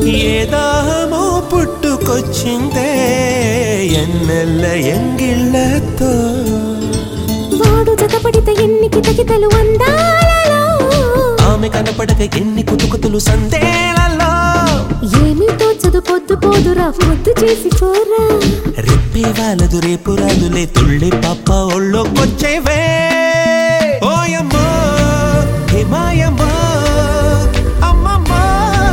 ఏ దాహమో పుట్టుకొచ్చిందే ఎన్నెల్ల ఎంగిళ్ళతో వాడు జతపడితే ఎన్ని కితకితలు అందాలలో ఆమె కనపడక ఎన్ని కుతుకుతులు సందేలలో ఏమీ తోచదు పొద్దు పోదురా ముద్దు చేసి కోరా రెప్పే వాళ్ళదు రేపు రాదులే తుళ్ళి పాప ఒళ్ళోకొచ్చేవే ఓయమ్మో హిమాయమ్మో అమ్మమ్మో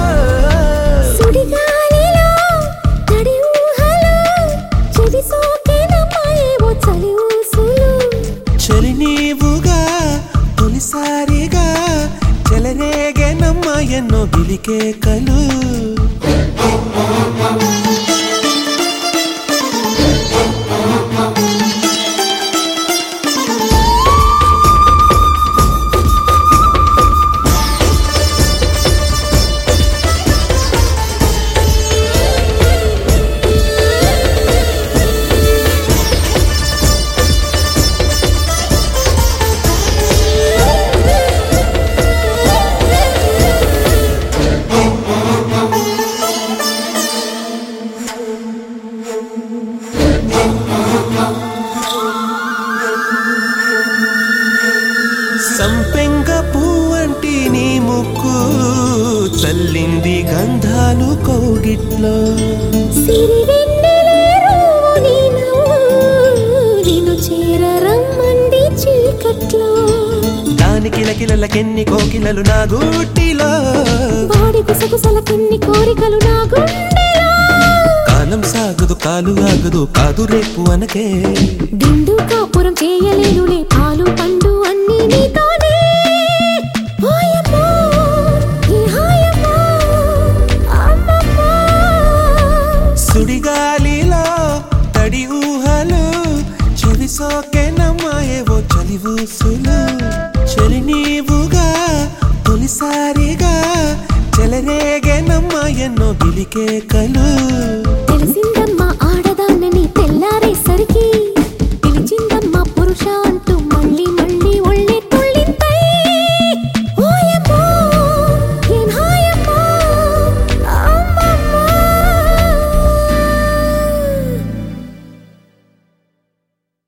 సుడిగాలిలో తడి ఊహలో చెవి సోకేనమ్మాయేవో చలి ఊసులు చలి నీవుగా తొలిసారిగా చెలరేగేనమ్మ ఎన్నో బిలికే కలు సంపెంగ పువ్వంటి నీ ముక్కు చల్లింది గంధాలు కౌగిట్లో సిరి వెన్నెలేరు నీ నవ్వు నిన్ను చేరరమ్మంది చీకట్లో దాని కిలకిలలకెన్ని కోకిలలు నా గూటిలో వాడి గుసగుసలకెన్ని కోరికలు నా గుండెలో కాలం సాగదు కాలు ఆగదు కాదు రేపు అనకే దిండు కాపురం చేయలేనులే పాలు పండు అన్ని నీతోనే ఓయమ్మో, ఈ హాయమ్మో, అమ్మమ్మో. సుడిగాలిలో తడి ఊహలు చెవి సోకెనమ్మాయేవో చలివూసులు చలి నీవుగా తొలిసారిగా చెలరేగేనమ్మ ఎన్నో బిలికే కలు